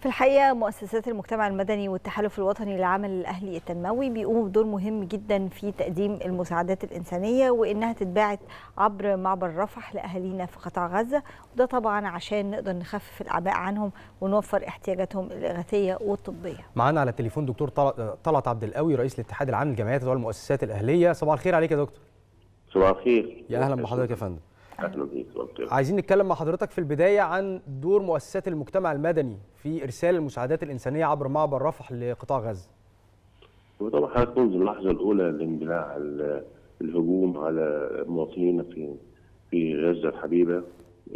في الحقيقة مؤسسات المجتمع المدني والتحالف الوطني للعمل الأهلي التنموي بيقوموا بدور مهم جدا في تقديم المساعدات الإنسانية وإنها تتباعت عبر معبر رفح لأهالينا في قطاع غزة وده طبعا عشان نقدر نخفف الأعباء عنهم ونوفر احتياجاتهم الإغاثية والطبية معانا على التليفون دكتور طلعت عبد القوي رئيس الاتحاد العام للجمعيات والمؤسسات الأهلية صباح الخير عليك يا دكتور صباح الخير يا أهلا بحضرتك يا فندم اهلا بيك عايزين نتكلم مع حضرتك في البدايه عن دور مؤسسات المجتمع المدني في ارسال المساعدات الانسانيه عبر معبر رفح لقطاع غزه. وطبعا حضرتك منذ اللحظه الاولى لاندلاع الهجوم على مواطنينا في في غزه الحبيبه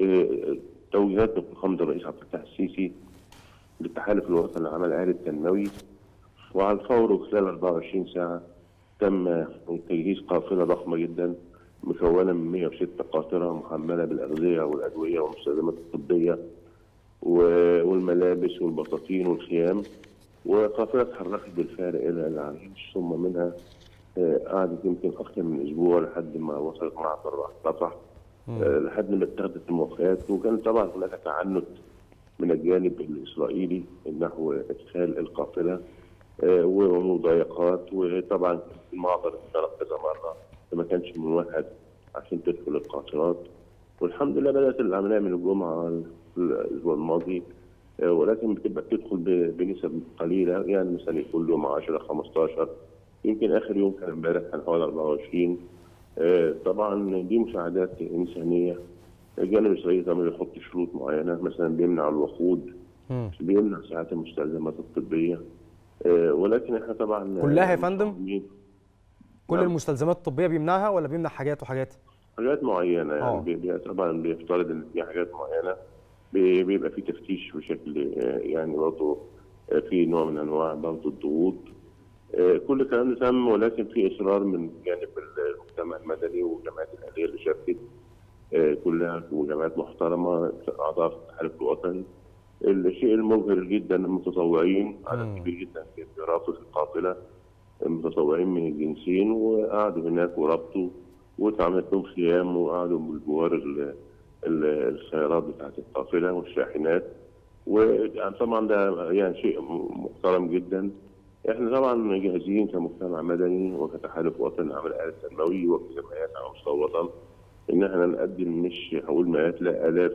توجيهات فخامه الرئيس عبد الفتاح السيسي للتحالف الوطني للعمل الاهلي التنموي وعلى الفور خلال 24 ساعه تم تجهيز قافله ضخمه جدا مكونه من 106 قاطره محمله بالاغذيه والادويه والمستلزمات الطبيه والملابس والبطاطين والخيام وقافله تحركت بالفعل الى العريش ثم منها قعدت يمكن اكثر من اسبوع لحد ما وصلت معبر رفح لحد ما اتخذت الموافقات وكان طبعا هناك تعنت من الجانب الاسرائيلي نحو ادخال القافله ومضايقات وطبعا المعبر اتضرب كذا مره ما كانش ممهد عشان تدخل القاطرات والحمد لله بدات العمليه من الجمعه الاسبوع الماضي ولكن بتبقى بتدخل بنسب قليله يعني مثلا كل يوم 10 15 يمكن اخر يوم كان امبارح كان حوالي 24 طبعا دي مساعدات انسانيه الجانب الاسرائيلي طبعا بيحط شروط معينه مثلا بيمنع الوقود بيمنع ساعات المستلزمات الطبيه ولكن احنا طبعا كلها يا فندم؟ كل المستلزمات الطبيه بيمنعها ولا بيمنع حاجات وحاجات؟ حاجات معينه يعني بي طبعا بيفترض ان في حاجات معينه بيبقى في تفتيش بشكل يعني برضه في نوع من انواع برضه الضغوط كل الكلام ده تم ولكن في اصرار من جانب المجتمع المدني والجمعيات الاهليه اللي شاركت كلها وجمعيات محترمه اعضاء في التحالف الوطني الشيء المبهر جدا المتطوعين عدد كبير جدا في رابطه القافله متطوعين من الجنسين وقعدوا هناك وربطوا واتعملت لهم خيام وقعدوا بجوار السيارات بتاعت القافله والشاحنات وطبعا ده يعني شيء محترم جدا احنا طبعا جاهزين كمجتمع مدني وكتحالف وطني للعمل الاهلي التنموي وكجمعيات على مستوى الوطن ان احنا نقدم مش هقول مئات لا الاف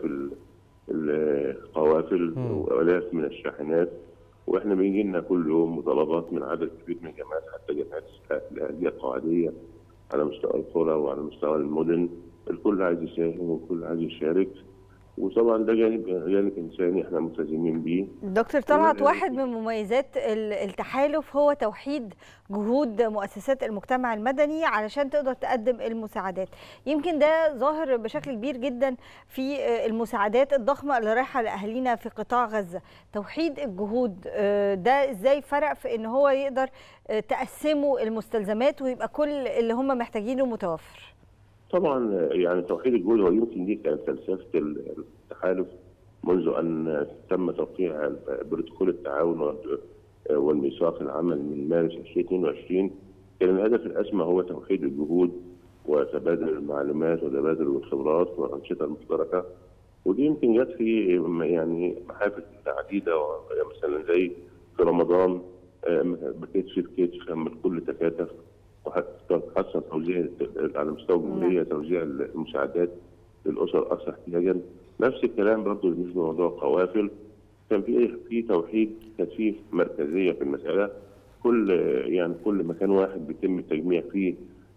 القوافل والاف من الشاحنات واحنا بيجي لنا كل يوم مطالبات من عدد كبير من الجامعات حتى جامعات الاهليه القاعديه على مستوى القرى وعلى مستوى المدن الكل عايز يساهم والكل عايز يشارك وطبعا ده جانب جانب انساني احنا ملتزمين بيه دكتور طلعت واحد من مميزات التحالف هو توحيد جهود مؤسسات المجتمع المدني علشان تقدر تقدم المساعدات يمكن ده ظاهر بشكل كبير جدا في المساعدات الضخمه اللي رايحه لاهالينا في قطاع غزه توحيد الجهود ده ازاي فرق في ان هو يقدر تقسموا المستلزمات ويبقى كل اللي هم محتاجينه متوفر طبعا يعني توحيد الجهود هو يمكن دي كانت فلسفه التحالف منذ ان تم توقيع بروتوكول التعاون والميثاق العمل من مارس 2022 كان الهدف الاسمى هو توحيد الجهود وتبادل المعلومات وتبادل الخبرات والانشطه المشتركه ودي يمكن جت في يعني محافل عديده مثلا زي في رمضان كتف في كتف لما الكل تكاتف وحتى توزيع على مستوى الجمهوريه توزيع المساعدات للاسر الاكثر احتياجا نفس الكلام برضه بالنسبه لموضوع القوافل كان في في توحيد كانت في مركزيه في المساله كل يعني كل مكان واحد بيتم التجميع فيه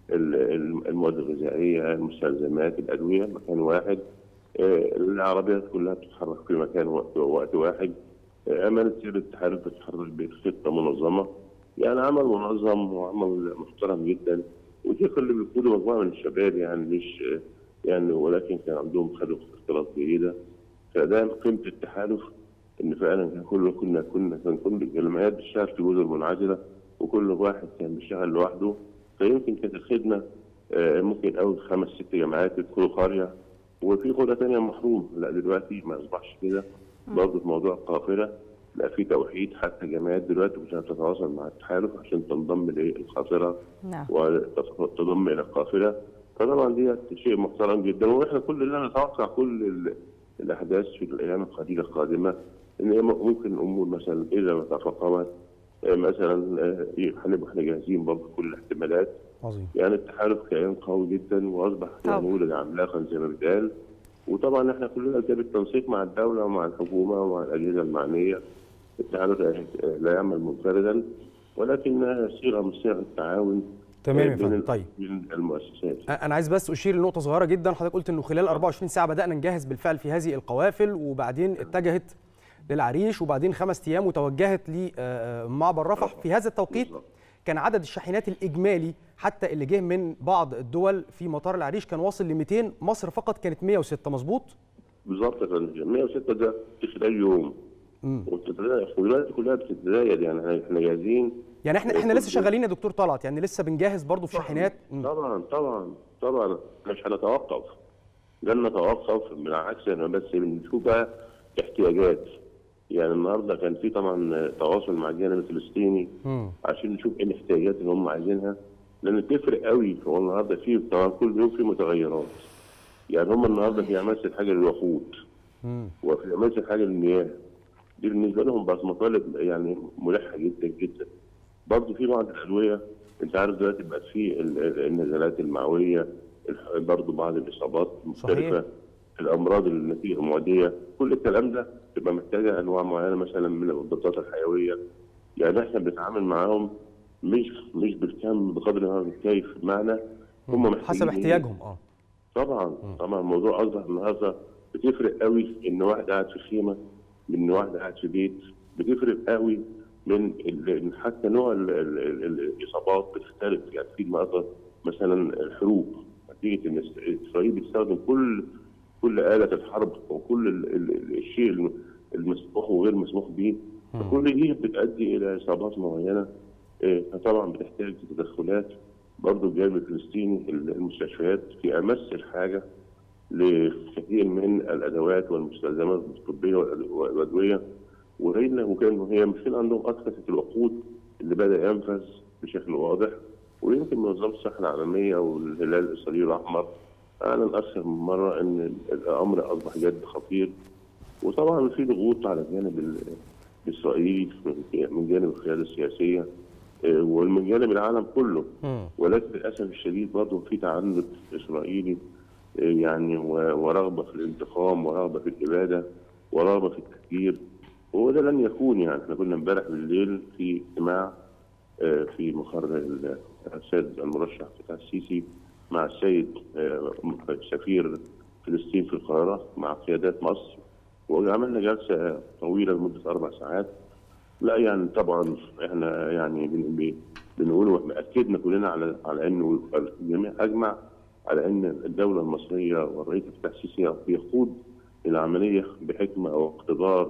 المواد الغذائيه المستلزمات الادويه مكان واحد العربيات كلها بتتحرك في مكان وقت, وقت واحد امانه سير التحالف بتتحرك بخطه منظمه يعني عمل منظم وعمل محترم جدا ودي اللي بيقودوا مجموعه من الشباب يعني مش يعني ولكن كان عندهم خلق اختلاط جيده فده قيمه التحالف ان فعلا كل كنا كنا كان كل الجمعيات بتشتغل في جزر منعزله وكل واحد كان بيشتغل لوحده فيمكن كانت الخدمه ممكن اول خمس ست جماعات يدخلوا قريه وفي قرى ثانيه محروم لا دلوقتي ما اصبحش كده برضه في موضوع القافله لا في توحيد حتى جامعات دلوقتي مش هتتواصل مع التحالف عشان تنضم للقافله نعم. وتضم الى القافله فطبعا دي شيء محترم جدا واحنا كلنا نتوقع كل الاحداث في الايام القليله القادمه ان هي ممكن الامور مثلا اذا تفاقمت آه، مثلا آه، هنبقى احنا جاهزين برضه كل الاحتمالات عظيم يعني التحالف كيان قوي جدا واصبح طبعا. يعني ولد عملاقا زي ما بيتقال وطبعا احنا كلنا ده بالتنسيق مع الدوله ومع الحكومه ومع الاجهزه المعنيه التحالف لا يعمل منفردا ولكنها صيغه من صيغ التعاون تمام يا بين فندم ال- طيب بين المؤسسات انا عايز بس اشير لنقطه صغيره جدا حضرتك قلت انه خلال 24 ساعه بدانا نجهز بالفعل في هذه القوافل وبعدين اتجهت للعريش وبعدين خمس ايام وتوجهت لمعبر رفح في هذا التوقيت بالظبط. كان عدد الشاحنات الاجمالي حتى اللي جه من بعض الدول في مطار العريش كان واصل ل 200 مصر فقط كانت 106 مظبوط بالظبط يا فندم 106 ده في خلال يوم مم. وبتتزايد ودلوقتي كلها بتتزايد يعني احنا- احنا جاهزين يعني احنا احنا لسه شغالين يا دكتور طلعت يعني لسه بنجهز برضو في شاحنات مم. طبعا طبعا طبعا مش هنتوقف لن نتوقف بالعكس احنا بس بنشوف بقى احتياجات يعني النهارده كان في طبعا تواصل مع الجانب الفلسطيني مم. عشان نشوف ايه الاحتياجات اللي هم عايزينها لان بتفرق قوي هو النهارده في طبعا كل يوم في متغيرات يعني هم النهارده في امس الحاجه للوقود مم. وفي امس الحاجه للمياه دي بالنسبه لهم بقت مطالب يعني ملحه جدا جدا برضه في بعض الادويه انت عارف دلوقتي بقت في ال- ال- النزلات المعويه الح- برضه بعض الاصابات المختلفه صحيح. الامراض النتيجه المعديه كل الكلام ده تبقى محتاجه انواع معينه مثلا من المضادات الحيويه يعني احنا بنتعامل معاهم مش مش بالكم بقدر ما بالكيف بمعنى هم محتاجين حسب إيه؟ احتياجهم اه طبعا طبعا الموضوع اصبح النهارده بتفرق قوي ان واحد قاعد في خيمه من ان واحد قاعد في بيت بتفرق قوي من ال- حتى نوع ال- ال- ال- الاصابات بتختلف يعني في النهارده مثلا الحروب نتيجه ان إس- اسرائيل بتستخدم كل كل آلة الحرب وكل ال- ال- الشيء الم- المسموح وغير مسموح به فكل دي بتؤدي الى اصابات معينه إيه، فطبعا بتحتاج تدخلات برضه الجانب الفلسطيني المستشفيات في امس الحاجه لكثير من الادوات والمستلزمات الطبيه والأد- والادويه وهي وكان هي مش عندهم اكثر الوقود اللي بدا ينفذ بشكل واضح ويمكن منظمه الصحه العالميه والهلال الاسرائيلي الاحمر اعلن اكثر من مره ان الامر اصبح جد خطير وطبعا في ضغوط على الجانب ال- الاسرائيلي من جانب القياده السياسيه آه، ومن جانب العالم كله مم. ولكن للاسف الشديد برضه في تعنت اسرائيلي آه، يعني و- ورغبه في الانتقام ورغبه في الاباده ورغبه في التفجير وهو ده لن يكون يعني احنا كنا امبارح بالليل في اجتماع آه، في مقر ال- السيد المرشح فتح السيسي مع السيد آه، سفير فلسطين في القاهره مع قيادات مصر وعملنا جلسه طويله لمده اربع ساعات لا يعني طبعا احنا يعني بن- بن- بنقول واحنا اكدنا كلنا على على انه الجميع اجمع على ان الدوله المصريه والرئيس فتح السيسي يقود العمليه بحكمه واقتدار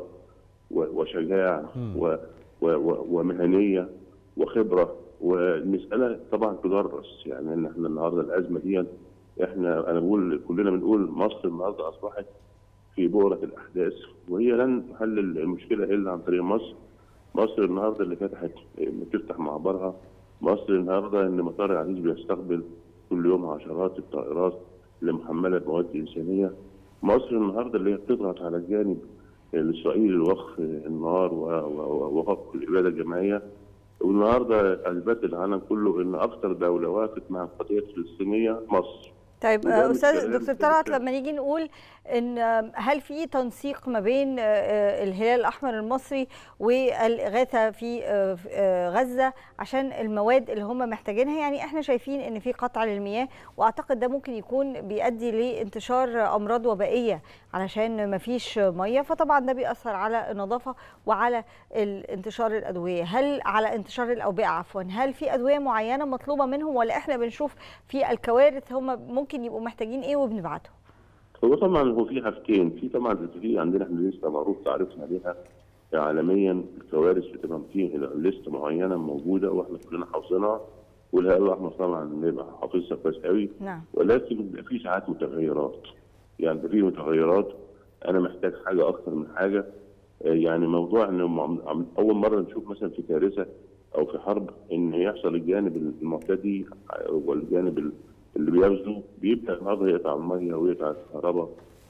و- وشجاع و- و- و- ومهنيه وخبره والمساله طبعا تدرس يعني ان احنا النهارده الازمه دي احنا انا بقول كلنا بنقول مصر النهارده اصبحت في بؤره الاحداث وهي لن تحل المشكله الا عن طريق مصر مصر النهارده اللي فتحت بتفتح معبرها مصر النهارده ان مطار العريش بيستقبل كل يوم عشرات الطائرات اللي محمله بمواد انسانيه مصر النهارده اللي هي بتضغط على الجانب الاسرائيلي لوقف النار و- و- ووقف الاباده الجماعيه والنهارده اثبت العالم كله ان اكثر دوله وقفت مع القضيه الفلسطينيه مصر طيب وده آه، مش استاذ كلام دكتور كده طلعت كده. لما نيجي نقول ان آه، هل في تنسيق ما بين آه، آه، الهلال الاحمر المصري والاغاثه في آه، في، آه، غزه عشان المواد اللي هم محتاجينها يعني احنا شايفين ان في قطع للمياه واعتقد ده ممكن يكون بيؤدي لانتشار امراض وبائيه علشان ما فيش ميه فطبعا ده بيأثر على النظافه وعلى ال- انتشار الادويه هل على انتشار الاوبئه عفوا هل في ادويه معينه مطلوبه منهم ولا احنا بنشوف في الكوارث هم ممكن يبقوا محتاجين ايه وبنبعتهم هو طبعا هو في حاجتين في طبعا في عندنا احنا لسه معروف تعرفنا عليها عالميا الكوارث بتبقى في لسته معينه موجوده واحنا كلنا حافظينها والهلال الاحمر طبعا بيبقى حافظها كويس قوي نعم ولكن بيبقى في ساعات متغيرات يعني بيبقى في متغيرات انا محتاج حاجه اكتر من حاجه آه، يعني موضوع ان عم- عم- اول مره نشوف مثلا في كارثه او في حرب ان يحصل الجانب المعتدي والجانب ال- اللي بيغزو بيبدا النهارده يقطع الميه ويقطع الكهرباء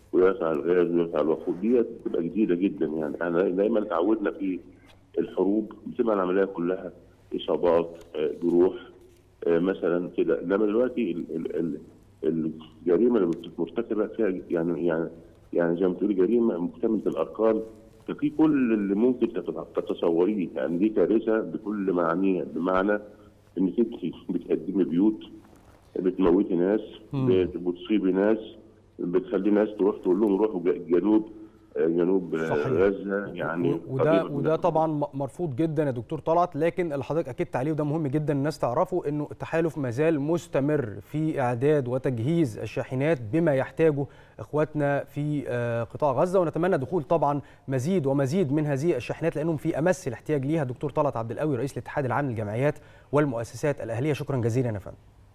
ويقطع الغاز ويقطع الوقود دي بتبقى جديده جدا يعني احنا دايما اتعودنا في الحروب بتبقى العمليه كلها اصابات آه، جروح آه، مثلا كده انما دلوقتي ال- ال- ال- الجريمه اللي بت- مرتكبه فيها يعني يعني يعني زي ما تقول جريمه مكتمله الاركان ففي كل اللي ممكن تت- تتصوريه يعني دي كارثه بكل معانيها بمعنى انك انت بتهدمي بيوت بتموتي ناس بت- بتصيبي ناس بتخلي ناس تروح تقول لهم روحوا ج- جنوب آه، جنوب آه، صحيح. غزه يعني وده قريبة وده من- طبعا م- مرفوض جدا يا دكتور طلعت لكن اللي حضرتك اكدت عليه وده مهم جدا الناس تعرفه انه التحالف ما زال مستمر في اعداد وتجهيز الشاحنات بما يحتاجه اخواتنا في آه، قطاع غزه ونتمنى دخول طبعا مزيد ومزيد من هذه الشاحنات لانهم في امس الاحتياج ليها دكتور طلعت عبد القوي رئيس الاتحاد العام للجمعيات والمؤسسات الاهليه شكرا جزيلا يا فندم